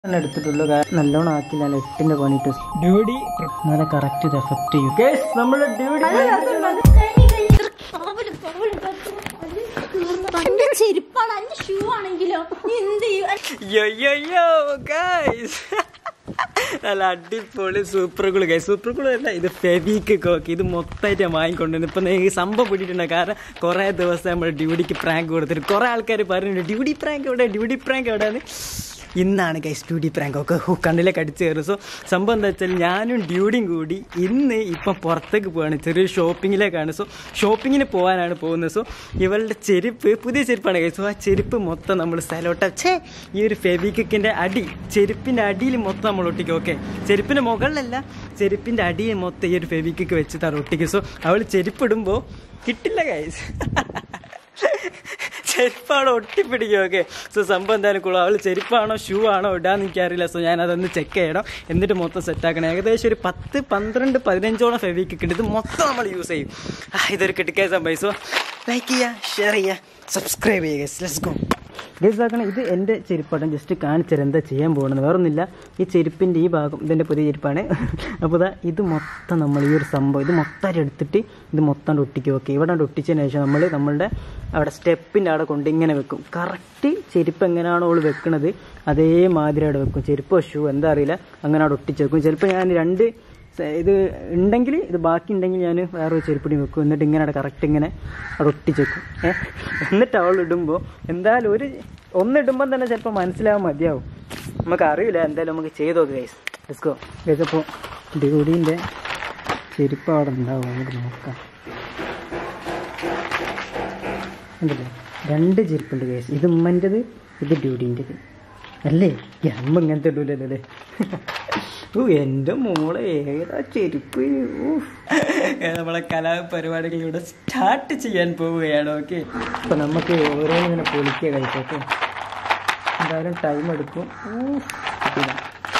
തന്നെ എടുത്തിട്ടുള്ളൂ കാരണം നല്ലോണം ആക്കില്ല എട്ടിന്റെ പണിയിട്ട് ഡ്യൂഡി നല്ല കറക്റ്റ് ഇത് എഫക്ട് ചെയ്യും നമ്മുടെ ഡ്യൂട്ടി എന്റെ ചെരുപ്പാണ് എന്റെ ഷൂ ആണെങ്കിലോ നീ എന്ത് ചെയ്യും നല്ല അടിപൊളി super cool guys super cool അല്ല ഇത് ഫെവിക്ക് കോക്ക് ഇത് മൊത്തമായിട്ട് ഞാൻ വാങ്ങിക്കൊണ്ടുവന്നു ഇപ്പം നിങ്ങൾക്ക് സംഭവം പിടിയിട്ടുണ്ട് കാരണം കുറേ ദിവസം നമ്മൾ ഡ്യൂട്ടിക്ക് പ്രാങ്ക് കൊടുത്തിട്ട് കുറേ ആൾക്കാർ പറയുന്നുണ്ട് ഡ്യൂട്ടി പ്രാങ്ക് എവിടെ ഡ്യൂട്ടി പ്രാങ്ക് എവിടെയാണ് ഇന്നാണ് ഗൈസ് ഡ്യൂട്ടി പ്രാങ്ക് ഒക്കെ ഹൂ കണ്ണിലേക്ക് അടിച്ച് കയറും സോ സംഭവം എന്താ വെച്ചാൽ ഞാനും ഡ്യൂഡിയും കൂടി ഇന്ന് ഇപ്പം പുറത്തേക്ക് പോവാണ് ചെറിയൊരു ഷോപ്പിങ്ങിലേക്കാണ് സോ ഷോപ്പിങ്ങിന് പോകാനാണ് പോകുന്നത് സോ ഇവളുടെ ചെരുപ്പ് പുതിയ ചെരുപ്പാണ് ഗൈസ് സോ ആ ചെരുപ്പ് മൊത്തം നമ്മൾ സ്ഥലോട്ട ഛേ ഈ ഒരു ഫെവിക്കിൻ്റെ അടി ചെരുപ്പിൻ്റെ അടിയിൽ മൊത്തം നമ്മൾ ഒട്ടിക്കും ഓക്കെ ചെരുപ്പിൻ്റെ മുകളിലല്ല ചെരുപ്പിൻ്റെ അടിയിൽ മൊത്തം ഈ ഒരു ഫെവിക്കിക്ക് വെച്ചിട്ടാണ് ഒട്ടിക്കും സോ അവൾ ചെരുപ്പിടുമ്പോൾ കിട്ടില്ല ഗൈസ് ചെരുപ്പാണോ ഒട്ടിപ്പിടിക്കും ഓക്കെ സോ സംഭവം എന്തായാലും കൊള്ളാം അവൾ ചെരുപ്പാണോ ഷൂ ആണോ ഇടാന്ന് എനിക്കറിയില്ല സോ ഞാൻ അതൊന്ന് ചെക്ക് ചെയ്യണം എന്നിട്ട് മൊത്തം സെറ്റാക്കണം ഏകദേശം ഒരു പത്ത് പന്ത്രണ്ട് പതിനഞ്ചോളം ഫെവിക്ക് ഉണ്ട് ഇത് മൊത്തം നമ്മൾ യൂസ് ചെയ്യും ആ, ഇതൊരു കിട്ടിക്കായ സംഭവം സോ ലൈക്ക് ചെയ്യുക ഷെയർ ചെയ്യുക സബ്സ്ക്രൈബ് ചെയ്യുക ലെറ്റ്സ് ഗോ ഗൈസാക്കണം ഇത് എൻ്റെ ചെരുപ്പാണ് ജസ്റ്റ് കാണിച്ചുതരാം എന്താ ചെയ്യാൻ പോകുന്നത് വേറൊന്നുമില്ല ഈ ചെരുപ്പിൻ്റെ ഈ ഭാഗം ഇതെൻ്റെ പുതിയ ചെരുപ്പാണ് അപ്പോൾ ഇതാ ഇത് മൊത്തം നമ്മൾ ഈ ഒരു സംഭവം ഇത് മൊത്തം എടുത്തിട്ട് ഇത് മൊത്തം ഒട്ടിക്കും ഓക്കെ ഇവിടെ ഒട്ടിച്ചതിന് ശേഷം നമ്മൾ നമ്മളുടെ അവിടെ സ്റ്റെപ്പിൻ്റെ അവിടെ കൊണ്ട് ഇങ്ങനെ വെക്കും കറക്റ്റ് ചെരുപ്പ് എങ്ങനെയാണോ അവൾ വെക്കുന്നത് അതേമാതിരി അവിടെ വെക്കും ചെരുപ്പോ ഷൂ എന്താ അറിയില്ല അങ്ങനെ അവിടെ ഒട്ടിച്ച് വെക്കും ചിലപ്പോൾ ഞാൻ രണ്ട് സ- ഇത് ഉണ്ടെങ്കിൽ ഇത് ബാക്കി ഉണ്ടെങ്കിൽ ഞാൻ വേറെ ഒരു ചെരുപ്പടി വെക്കും എന്നിട്ട് ഇങ്ങനെ അവിടെ കറക്റ്റ് ഇങ്ങനെ അവിടെ ഒട്ടിച്ച് വെക്കും ഏ എന്നിട്ട് അവൾ ഇടുമ്പോൾ എന്തായാലും ഒരു ഒന്നിടുമ്പം തന്നെ ചിലപ്പോൾ മനസ്സിലാവാൻ മതിയാവും നമുക്ക് അറിയില്ല എന്തായാലും നമുക്ക് ചെയ്ത് നോക്കുക ഗൈസ് ലെറ്റ്സ് ഗൈസ് അപ്പോൾ ഡ്യൂഡീൻ്റെ ചെരുപ്പ് അവിടെ ഉണ്ടാവും നമുക്ക് നോക്കാം ഉണ്ടല്ലേ രണ്ട് ചെരുപ്പുണ്ട് ഗൈസ് ഇത് ഉമ്മൻ്റെത് ഇത് ഡ്യൂഡീൻ്റെത് അല്ലേ ഈ അമ്മ ഇങ്ങനത്തെ ഇടൂലല്ലോ അല്ലേ ഓ എൻ്റെ മോളെ ഏതാ ചെരുപ്പ് ഊഫ്. നമ്മളെ കലാപരിപാടികൾ ഇവിടെ സ്റ്റാർട്ട് ചെയ്യാൻ പോവുകയാണ് ഓക്കെ അപ്പൊ നമുക്ക് ഓരോന്നിങ്ങനെ പൊളിക്കുക കഴിച്ചോക്കെ എന്തായാലും ടൈം എടുക്കും ഊഫ്. കിട്ടൂല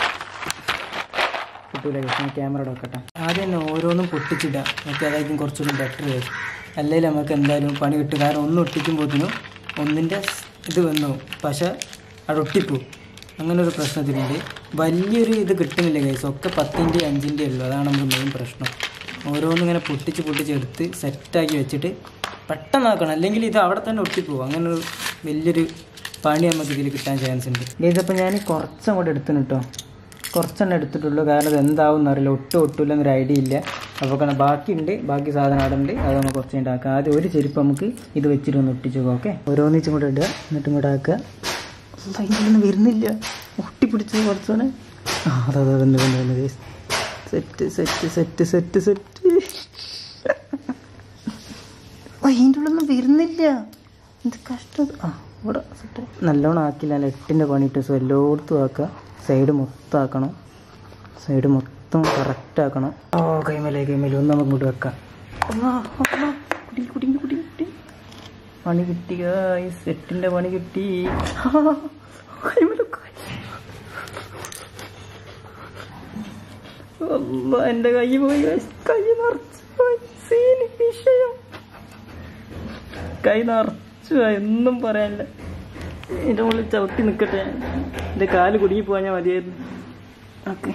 കിട്ടൂല കഴിച്ചു ക്യാമറ വെക്കട്ടെ ആദ്യം തന്നെ ഓരോന്നും പൊട്ടിച്ചിടുക നമുക്ക് അതായിരിക്കും കുറച്ചുകൂടി ബെറ്റർ അല്ലെങ്കിൽ നമുക്ക് എന്തായാലും പണി കിട്ടും കാരണം ഒന്ന് ഒട്ടിക്കുമ്പോഴത്തേനും ഒന്നിൻ്റെ ഇത് വന്നു പക്ഷെ അവിടെ ഒട്ടിപ്പോവും അങ്ങനെ ഒരു പ്രശ്നത്തിലുണ്ട് വലിയൊരു ഇത് കിട്ടുന്നില്ല കൈസ് ഒക്കെ പത്തിൻ്റെ അഞ്ചിൻ്റെ ഉള്ളൂ അതാണ് നമുക്ക് മെയിൻ പ്രശ്നം ഓരോന്നിങ്ങനെ പൊട്ടിച്ച് പൊട്ടിച്ചെടുത്ത് സെറ്റാക്കി വെച്ചിട്ട് പെട്ടെന്നാക്കണം അല്ലെങ്കിൽ ഇത് അവിടെ തന്നെ ഒട്ടിപ്പോവും അങ്ങനെ ഒരു വലിയൊരു പണി നമുക്ക് ഇതിൽ കിട്ടാൻ ചാൻസ് ഉണ്ട് ഇതിപ്പോൾ ഞാൻ കുറച്ചങ്ങോട്ട് എടുത്തിന് കേട്ടോ കുറച്ചെണ്ണം എടുത്തിട്ടുള്ളൂ കാരണം ഇത് എന്താവും എന്നറിയില്ല ഒട്ടും ഒട്ടില്ല എന്നൊരു ഐഡിയ ഇല്ല അപ്പോൾ കാരണം ബാക്കിയുണ്ട് ബാക്കി സാധനം അവിടെ ഉണ്ട് അത് നമുക്ക് കുറച്ച് ഉണ്ടാക്കാം ആദ്യം ഒരു ചെരുപ്പ് നമുക്ക് ഇത് വെച്ചിട്ട് ഒന്ന് ഒട്ടിച്ചു നോക്കാം ഓക്കെ ഓരോന്നിച്ചും കൂടെ ഇടുക എന്നിട്ട് ഇങ്ങോട്ട് ആക്കുക അതിൻ്റെ വരുന്നില്ല ഒട്ടിപ്പിടിച്ചത് കുറച്ചാണ് ആ അതെ അതെ തന്നെ തന്നെ തന്നെ set set set set set അതിൻ്റെ ഉള്ളൊന്നും വരുന്നില്ല എന്ത് കഷ്ടം ആ ഇവിടെ സെറ്റ് നല്ലോണം ആക്കില്ല അല്ല എട്ടിൻ്റെ പണിയിട്ട് സോ എല്ലായിടത്തും ആക്കുക സൈഡ് മൊത്തം ആക്കണം സൈഡ് മൊത്തം കറക്റ്റ് ആക്കണം ഓ കൈമലേ കൈമലേ ഒന്ന് നമുക്ക് ഇങ്ങോട്ട് വെക്കാം അല്ലാ, അല്ലാ, കുടി കുടി കുടി കുടി പണി കിട്ടി ഗായ്സ് എട്ടിൻ്റെ പണി കിട്ടി ആ, കൈമല കൈ. അല്ലാ, എൻ്റെ കൈ പോയി guys. കൈ നിറച്ച് പോയി. സീന് വിഷയം കൈ നിറച്ചു പോയി. ഒന്നും പറയാനില്ല എൻ്റെ മുകളിൽ ചവിട്ടി നിൽക്കട്ടെ എൻ്റെ കാല് കുടുങ്ങി പോകാൻ ഞാൻ മതിയായിരുന്നു ഓക്കെ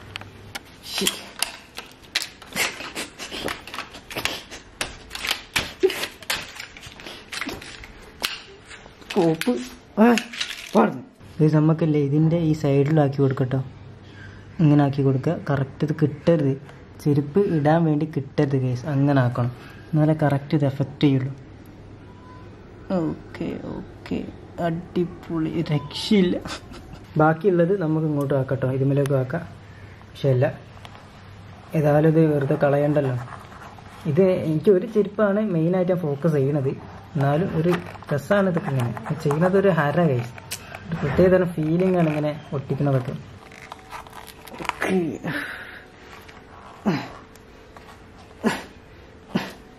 കോപ്പ് ഇത് നമുക്കല്ലേ ഇതിൻ്റെ ഈ സൈഡിലാക്കി കൊടുക്കട്ടോ ഇങ്ങനെ ആക്കി കൊടുക്കുക കറക്റ്റ് ഇത് കിട്ടരുത് ചെരുപ്പ് ഇടാൻ വേണ്ടി കിട്ടരുത് കേസ് അങ്ങനെ ആക്കണം എന്നാലേ കറക്റ്റ് ഇത് എഫക്റ്റ് ചെയ്യുള്ളൂ ഓക്കെ ഓക്കെ അടിപൊളി രക്ഷയില്ല ബാക്കിയുള്ളത് നമുക്ക് ഇങ്ങോട്ട് ആക്കട്ടോ ഇതുമേലേക്ക് ആക്കാം പക്ഷേ അല്ല ഏതായാലും ഇത് വെറുതെ കളയണ്ടല്ലോ ഇത് എനിക്ക് ഒരു ചെരുപ്പാണ് മെയിനായിട്ട് ഞാൻ ഫോക്കസ് ചെയ്യണത് എന്നാലും ഒരു രസമാണ് ഇതൊക്കെ ഇങ്ങനെ ചെയ്യുന്നത് ഒരു ഹര കൈസ് ഒരു പ്രത്യേക തരം ഫീലിംഗ് ആണ് ഇങ്ങനെ ഒട്ടിക്കുന്നതൊക്കെ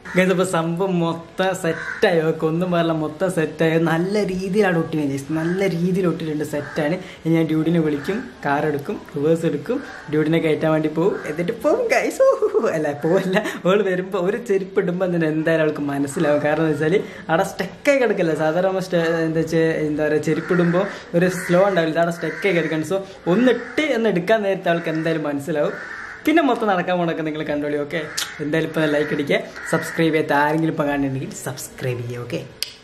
ഗൈസ് അപ്പോൾ സംഭവം മൊത്തം സെറ്റായി ഒക്കെ ഒന്നും പറയില്ല മൊത്തം സെറ്റായി നല്ല രീതിയിലാണ് ഒട്ടിനെ ഗൈസ് നല്ല രീതിയിൽ ഒട്ടിട്ടുണ്ട് സെറ്റാണ് ഇനി ഞാൻ ഡ്യൂഡിനെ വിളിക്കും കാർ എടുക്കും റിവേഴ്സ് എടുക്കും ഡ്യൂഡിനെ കയറ്റാൻ വേണ്ടി പോകും എന്നിട്ട് പോകും ഗൈസ് അല്ല പോവല്ല അവൾ വരുമ്പോൾ ഒരു ചെരുപ്പ് ഇടുമ്പോൾ തന്നെ എന്തായാലും അവൾക്ക് മനസ്സിലാവും കാരണം എന്ന് വെച്ചാൽ അവിടെ സ്റ്റക്കായി കിടക്കില്ല സാധാരണ നമ്മൾ സ്റ്റെ- എന്താ വെച്ചാൽ എന്താ പറയുക ചെരുപ്പിടുമ്പോൾ ഒരു സ്ലോ ഉണ്ടാവില്ല അവിടെ സ്റ്റക്കായി കിടക്കണം സോ ഒന്നിട്ട് എന്ന് എടുക്കാൻ നേരത്തെ അവൾക്ക് എന്തായാലും മനസ്സിലാവും പിന്നെ മൊത്തം നടക്കാൻ പോണൊക്കെ നിങ്ങൾ കണ്ടോളി ഓക്കെ എന്തായാലും ഇപ്പം ലൈക്ക് അടിക്കുക സബ്സ്ക്രൈബ് ചെയ്യാത്ത ആരെങ്കിലും ഇപ്പം കാണുന്നുണ്ടെങ്കിൽ സബ്സ്ക്രൈബ് ചെയ്യുക ഓക്കെ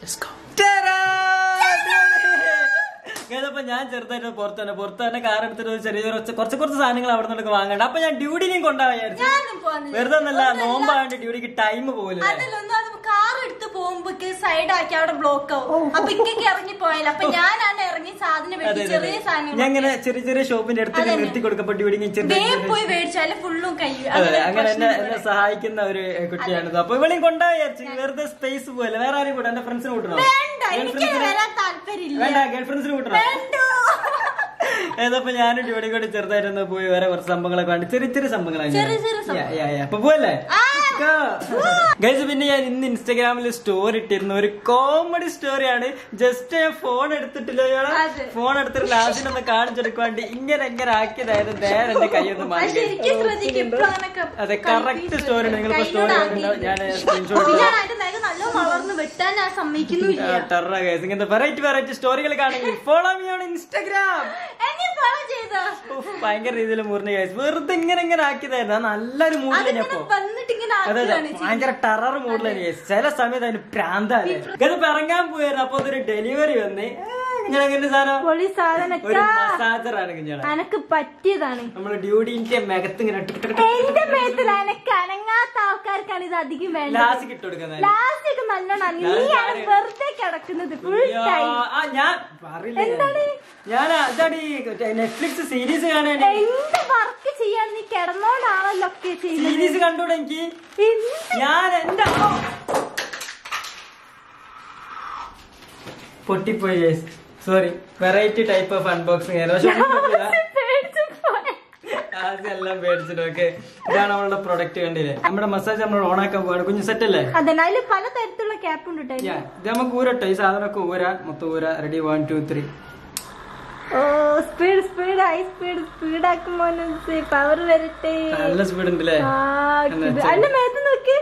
ഞാൻ ചെറുതായിട്ട് പുറത്ത് തന്നെ പുറത്ത് തന്നെ കാർ എടുത്തിട്ട് ഒരു ചെറിയ കുറച്ച് കുറച്ച് കുറച്ച് സാധനങ്ങൾ അവിടെ നിന്നൊക്കെ വാങ്ങണ്ട അപ്പൊ ഞാൻ ഡ്യൂട്ടിനെയും കൊണ്ടാ വിചാരിച്ചു ഞാനും പോകുന്നില്ല. വെറുതെ ഒന്നല്ല നോമ്പാണ്ട് ഡ്യൂട്ടിക്ക് ടൈം പോകില്ല അതല്ല ഒന്നാമത് കാർ എടുത്ത് പോകുമ്പോ സൈഡ് ആക്കി അവിടെ ബ്ലോക്ക് ആവും അപ്പൊ ഇക്കൊക്കെ ഇറങ്ങി പോയാലോ അപ്പൊ ഞാനാണ് ഇറങ്ങി സാധനം അതെ മേടിച്ച് അതെ ചെറിയ ഞാൻ സാധനങ്ങൾ ഇങ്ങനെ ചെറിയ ചെറിയ ഷോപ്പിന്റെ അടുത്ത് നിർത്തി കൊടുക്കപ്പോൾ ഡ്യൂട്ടിങ് ചെറിയ വേഗം പോയി മേടിച്ചാല് ഫുള്ളും കഴിയും അതെ അങ്ങനെ എന്നെ എന്നെ സഹായിക്കുന്ന ഒരു കുട്ടിയാണിത് അപ്പൊ ഇവളെയും കൊണ്ടാ വിചാരിച്ചു വെറുതെ സ്പേസ് പോയല്ലേ വേറെ ആരെയും കൂടെ എന്റെ ഫ്രണ്ട്സിനെ കൂട്ടണോ വേണ്ട എനിക്ക് വരാൻ താല്പര്യമില്ല വേണ്ട ഗേൾ ഫ്രണ്ട്സിനെ കൂട്ടണോ വേണ്ടോ ഏതപ്പോ ഞാനും ഡ്യൂട്ടി കൂടി ചെറുതായിട്ടൊന്ന് പോയി വേറെ കുറച്ച് സംഭവങ്ങളൊക്കെ കണ്ട് ചെറിയ ചെറിയ സംഭവങ്ങളാണ് ചെറിയ ചെറിയ സംഭവം. അപ്പൊ പോവല്ലേ ഗൈസ് പിന്നെ ഞാൻ ഇന്ന് ഇൻസ്റ്റാഗ്രാമിൽ സ്റ്റോറി ഇട്ടിരുന്നു ഒരു കോമഡി സ്റ്റോറിയാണ് ജസ്റ്റ് ഞാൻ ഫോൺ എടുത്തിട്ടില്ല അതെ. ഫോൺ എടുത്തിട്ട് ലാസ്റ്റിനൊന്ന് കാണിച്ചെടുക്കാണ്ട് ഇങ്ങനെ എങ്ങനെ ആക്കിയതായിരുന്നു നേരെ എന്റെ കൈയൊന്ന് പക്ഷെ മാറ്റി എനിക്ക് ശ്രദ്ധിക്കും ഇപ്പോഴാണൊക്കെ അതെ കറക്റ്റ് സ്റ്റോറി നിങ്ങൾ സ്റ്റോറി ഞാൻ സ്ക്രീൻഷോട്ട് പിന്നെ അതിന്റെ നഖം നല്ല വളർന്ന് വെട്ടാൻ ഞാൻ സമ്മതിക്കുന്നില്ല ടെറ ഗൈസ് ഇങ്ങനത്തെ വെറൈറ്റി വെറൈറ്റി സ്റ്റോറികൾ കാണുമെങ്കിൽ ഫോളോ മീ ഓൺ ഇൻസ്റ്റാഗ്രാം എന്നെ ഫോളോ ചെയ്തോ ഉഫ്, ഭയങ്കര രീതിയിൽ മുറിഞ്ഞ ഗൈസ് വെറുതെ ഇങ്ങനെ ഇങ്ങനെ ആക്കിയതായിരുന്നു ആ നല്ലൊരു മൂഡിലാണ് ഞാൻ അതിങ്ങനെ ഇപ്പൊ വന്നിട്ട് ഇങ്ങനെ അതെ അതെ ആക്കുകയാണ് ഭയങ്കര ടെറർ മൂഡിലാണ് ഗൈസ് ചില സമയത്ത് അതിന് പ്രാന്താണ് ഇതിപ്പോ ഇറങ്ങാൻ പോയായിരുന്നു അപ്പൊ അതൊരു ഡെലിവറി വന്നേ ഇങ്ങനെ ഇങ്ങനെ സാധനം പൊളി സാധനം ഒരു മസാജറാണ് കുഞ്ഞാളെ അനക്ക് പറ്റിയതാണ് നമ്മള് ഡ്യൂഡിന്റെ മെകത്ത് ഇങ്ങനെ ടിക് ടിക് ടിക് എന്റെ മേത്തിൽ അനക്ക് അനങ്ങാത്ത ആൾക്കാർക്കാണ് ഇത് അധികം വേണ്ടത് ലാസ്റ്റ് ഇട്ട് കൊടുക്കുന്നത് ലാസ്റ്റ് ഒക്കെ നല്ലോണം നീയാണ് വെറുതെ കിടക്കുന്നത് ഫുൾ ടൈം ആ ഞാൻ പറയില്ല ഞാൻ അതാണ് ഈ നെറ്റ്ഫ്ലിക്സ് സീരീസ് കാണാണ് എന്ത് വർക്ക് ചെയ്യാൻ നീ കിടന്നോണ്ടാണല്ലോ ഒക്കെ ചെയ്യുന്നത് സീരീസ് കണ്ടൂടെ എനിക്ക് എന്ത് ഞാൻ എന്റെ ഓ! പൊട്ടിപ്പോയി sorry variety type of unboxing ആയിരുന്നു പക്ഷെ ഒന്നും പറ്റില്ല. പേടിച്ച് പോയി. ആദ്യം എല്ലാം പേടിച്ചിട്ട് ഓക്കെ ഇതാണ് നമ്മളുടെ പ്രൊഡക്റ്റ് കണ്ടില്ലേ നമ്മുടെ മസാജ് നമ്മൾ ഓൺ ആക്കാൻ പോവാണ് കുഞ്ഞു സെറ്റ് അല്ലേ അതെ അതില് പല തരത്തിലുള്ള ക്യാപ്പ് ഉണ്ട് കേട്ടോ Yeah, ഇത് നമുക്ക് ഊരട്ടോ ഈ സാധനമൊക്കെ ഊരാ മൊത്തം ഊരാ റെഡി വൺ ടു ത്രീ ഓ speed speed high speed speed ആക്കുമ്പോ പവർ വരട്ടെ നല്ല സ്പീഡ് ഉണ്ട് അല്ലേ ആ, എന്നാ ഇത് വെച്ചാ- അതിന്റെ മേത്ത് നോക്ക്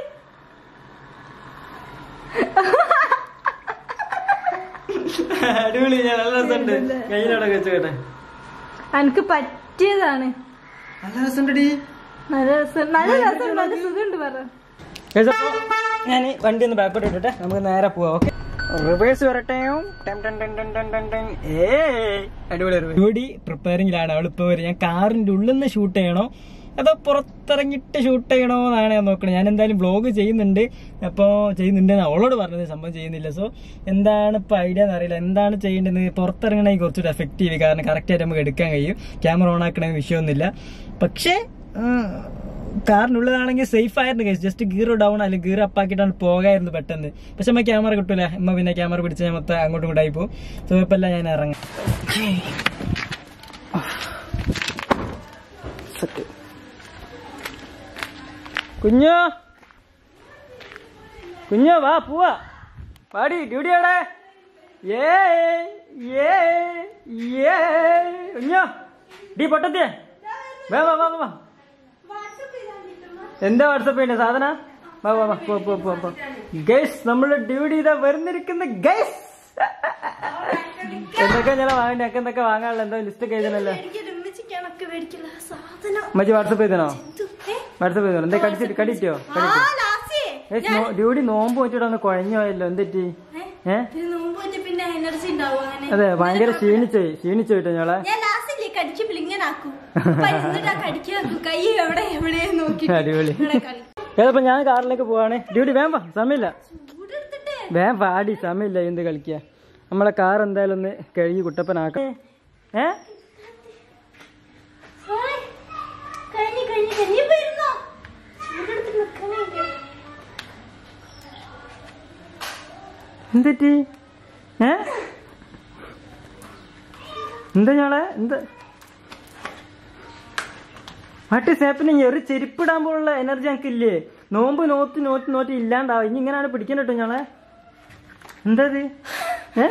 അടിപൊളി ഞാൻ നല്ല രസമുണ്ട് കയ്യിലവിടെ വെച്ചോട്ടെ എനിക്ക് പറ്റിയതാണ് നല്ല രസമുണ്ടടി നല്ല രസം നല്ല രസം നല്ല സുഖമുണ്ട് പറ ഞാൻ വണ്ടി ഒന്ന് ബാക്കോട്ട് ഇട്ടിട്ടെ നമുക്ക് നേരെ പോവാം ഓക്കെ റിവേഴ്സ് വരട്ടെ ten ten ten ten ten ten ten. ഏയ്. അടിപൊളി ഡ്യൂട്ടി പ്രിപ്പയറിംഗിലാണ് അവളിപ്പോ വരും ഞാൻ കാറിന്റെ ഉള്ളിൽ നിന്ന് ഷൂട്ട് ചെയ്യണോ അതോ പുറത്തിറങ്ങിയിട്ട് ഷൂട്ട് ചെയ്യണോ എന്നാണ് ഞാൻ നോക്കണത് ഞാൻ എന്തായാലും വ്ലോഗ് ചെയ്യുന്നുണ്ട് അപ്പോൾ ചെയ്യുന്നുണ്ട് എന്ന് അവളോട് പറഞ്ഞത് സംഭവം ചെയ്യുന്നില്ല സോ എന്താണ് ഇപ്പോൾ ഐഡിയ എന്നറിയില്ല എന്താണ് ചെയ്യേണ്ടത് പുറത്തിറങ്ങണമെങ്കിൽ കുറച്ചുകൂടി എഫക്റ്റീവ് കാരണം കറക്റ്റായിട്ട് നമുക്ക് എടുക്കാൻ കഴിയും ക്യാമറ ഓൺ ആക്കണമെങ്കിൽ വിഷയമൊന്നുമില്ല പക്ഷേ ആ, കാറിനുള്ളതാണെങ്കിൽ സേഫ് ആയിരുന്നു കേസ് ജസ്റ്റ് ഗിയർ ഡൗൺ അല്ലെങ്കിൽ ഗിയർ അപ്പ് ആക്കിയിട്ടാണ് പോകായിരുന്നു പെട്ടെന്ന് പക്ഷെ നമ്മ ക്യാമറ കിട്ടൂല അമ്മ പിന്നെ ക്യാമറ പിടിച്ച് ഞാൻ മൊത്തം അങ്ങോട്ടും ഇങ്ങോട്ടായി പോകും സോ ഇപ്പം ഞാൻ ഇറങ്ങാം സെറ്റ് കുഞ്ഞോ കുഞ്ഞോ വാ പോവാ പാടി ഡ്യൂട്ടി എവിടെ ഏ ഏ ഏ കുഞ്ഞോ ഡി പൊട്ടത്തിയേ വാ വാ വാ വാ എന്താ വാട്സപ്പ് ചെയ്യണ്ടേ സാധന വാ വാ വാ പോ പോ പോ പോ ഗൈസ് നമ്മള് ഡ്യൂട്ടി ഇതാ വരുന്നിരിക്കുന്ന ഗൈസ് എന്തൊക്കെ ഞാൻ വാങ്ങണ്ടേ ഒക്കെ എന്തൊക്കെ വാങ്ങാനുള്ള എന്തോ ലിസ്റ്റ് ഒക്കെ എഴുതണല്ലോ ഉമ്മച്ചിക്കാണൊക്കെ മേടിക്കുന്ന സാധനം മജി വാട്സപ്പ് ചെയ്തണോ ഇത്, ഏ? വാട്സപ്പ് ചെയ്തോ എന്താ കടിച്ചിട്ട് കടിച്ചോ ആ ലാസ്റ്റ് ഡ്യൂട്ടി നോമ്പ് വെച്ചിട്ട് ഒന്ന് കുഴഞ്ഞു പോയല്ലോ എന്തെറ്റി ഏ ഇത് നോമ്പ് വെച്ച് പിന്നെ എനർജി ഉണ്ടാവും അങ്ങനെ അതെ ഭയങ്കര ക്ഷീണിച്ചോയി ക്ഷീണിച്ചു പോയിട്ടോ ഞങ്ങളെ ഞാൻ ലാസ്റ്റില്ലേ കടിക്കുമ്പോൾ ഇങ്ങനെ ആക്കും അപ്പൊ എന്നിട്ട് ആ കടിക്കാക്കും കൈ എവിടെ എവിടെ നോക്കി അടിപൊളി ഇവിടെ കളി ഏതപ്പോ ഞാൻ കാറിലേക്ക് പോവാണ് ഡ്യൂട്ടി വേം വാ സമയമില്ല ചൂടെടുത്തിട്ട് വേം പാടി സമയമില്ല എന്ത് കളിക്കുക നമ്മളെ കാർ എന്തായാലും ഒന്ന് കഴുകി കുട്ടപ്പനാക്കാം ഏ ഹായ്. കഴിഞ്ഞ് കഴിഞ്ഞ് കഴിഞ്ഞ് ഇപ്പൊ ഇരുന്നോ ചൂടെടുത്ത് നിക്കണേ എന്തെറ്റി ഏ എന്താ ഞങ്ങളെ എന്താ വാട്ട് ഈസ് ഹാപ്പനിങ് ഒരു ചെരുപ്പിടാൻ പോലുള്ള എനർജി ഞങ്ങൾക്ക് ഇല്ലേ നോമ്പ് നോറ്റ് നോറ്റ് നോറ്റ് ഇല്ലാണ്ടാവും ഇനി ഇങ്ങനെയാണ് പിടിക്കാൻ കേട്ടോ ഞങ്ങളെ എന്താ ഇത് ഏ?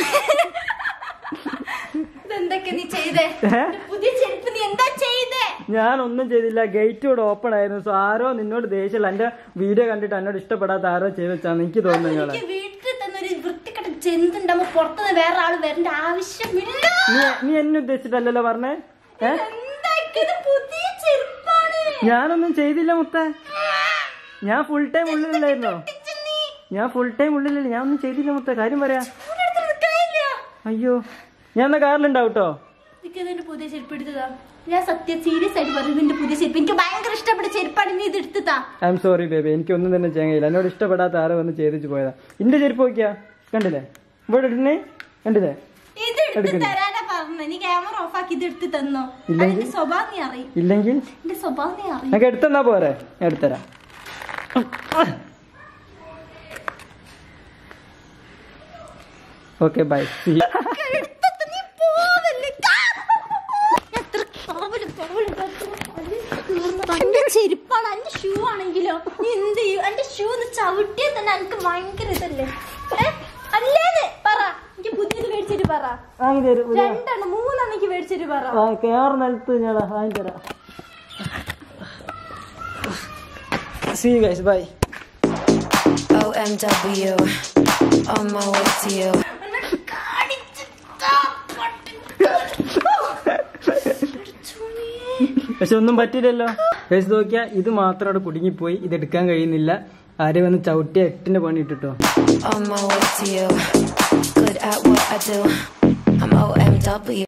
ഇതെന്തൊക്കെ നീ ചെയ്തേ ഏ? എന്റെ പുതിയ ചെരുപ്പ് നീ എന്താ ചെയ്തേ ഞാനൊന്നും ചെയ്തില്ല ഗേറ്റ് ഇവിടെ ഓപ്പൺ ആയിരുന്നു സോ ആരോ നിന്നോട് ദേഷ്യമില്ല എന്റെ വീഡിയോ കണ്ടിട്ട് എന്നോട് ഇഷ്ടപ്പെടാത്ത ആരോ ചെയ്ത് വെച്ചാന്ന് എനിക്ക് തോന്നുന്നു നിങ്ങളെ എനിക്ക് വീട്ടിൽ തന്നെ ഒരു വൃത്തിക്കെട്ട ജന്തുണ്ടാകുമ്പോ പുറത്തുനിന്ന് വേറെ ആള് വരേണ്ട ആവശ്യമില്ല നീ നീ എന്നെ ഉദ്ദേശിച്ചിട്ടല്ലല്ലോ പറഞ്ഞേ ഏ എന്തൊക്കെ ഇത് പുതിയ ചെരുപ്പാണ് ഞാനൊന്നും ചെയ്തില്ല മുത്തേ ഞാൻ ഫുൾ ടൈം ഉള്ളിലല്ലായിരുന്നോ ഇജ്ജ് നീ ഞാൻ ഫുൾ ടൈം ഉള്ളിലല്ല ഞാൻ ഒന്നും ചെയ്തില്ല മുത്തേ കാര്യം പറയാ ഇവിടെ അടുത്ത് നിൽക്കാനില്ല. അയ്യോ ഞാൻ എന്നാ കാറിലുണ്ടാവും കേട്ടോ നിനക്ക് ഇതിന്റെ പുതിയ ചെരുപ്പ് എടുത്തതാ ഞാൻ സത്യം സീരിയസ് ആയിട്ട് പറയുന്നത് നിന്റെ പുതിയ ചെരുപ്പ് എനിക്ക് ഭയങ്കര ഇഷ്ടപ്പെട്ട ചെരുപ്പാണ് നീ ഇത് എടുത്തതാ ഐ എം സോറി ബേബി എനിക്കൊന്നും തന്നെ ചെയ്യാൻ കഴിയില്ല എന്നോട് ഇഷ്ടപ്പെടാത്ത ആരോ വന്ന് ചെയ്തിച്ച് പോയതാ ഇന്റെ ചെരുപ്പ് നോക്കിയാ കണ്ടില്ലേ ഇവിടെ ഇടുന്നേ കണ്ടില്ലേ ഇത് എടുത്ത് എടുക്കുന്നു. തരാനാ പറഞ്ഞത് നീ ക്യാമറ ഓഫ് ആക്കി ഇത് എടുത്ത് തന്നോ ഇല്ലെങ്കിൽ? അതിന്റെ സ്വഭാവം നീ അറിയും ഇല്ലെങ്കിൽ എന്റെ സ്വഭാവം നീ അറിയും നമുക്ക് എടുത്തെന്നാ പോരെ ഞാൻ എടുത്തരാം ഓക്കെ ബൈ എടുത്തിട്ട് നീ പോവല്ലേ? എത്ര പാവല്, പാവല്, പാവല്. എന്റെ ചെരുപ്പാണ് എന്റെ ഷൂ ആണെങ്കിലോ നീ എന്ത് ചെയ്യും എന്റെ ഷൂ ഒന്ന് ചവിട്ടിയാൽ തന്നെ എനിക്ക് ഭയങ്കര ഇതല്ലേ ഏ? അല്ലേന്ന് പറ എനിക്ക് പുതിയത് മേടിച്ചിട്ട് പറ വാങ്ങി തരും രണ്ടെണ്ണം മൂന്നെണ്ണം എനിക്ക് മേടിച്ചിട്ട് പറ കയറ് നിലത്ത് ഞാൻ വാങ്ങി തരാം see guys bye OMW, on my way to you. എന്നെ കാണിച്ചിട്ടാ പൊട്ടി. പഠിച്ചോനേ. പക്ഷെ ഒന്നും പറ്റില്ലല്ലോ ഗൈസ് നോക്കിയാ ഇത് മാത്രം അവിടെ കുടുങ്ങിപ്പോയി ഇത് എടുക്കാൻ കഴിയുന്നില്ല ആരും വന്ന് ചവിട്ടിയ എട്ടിന്റെ പണി ഇട്ടിട്ടോ On my way to you. Good at what I do. I'm OMW.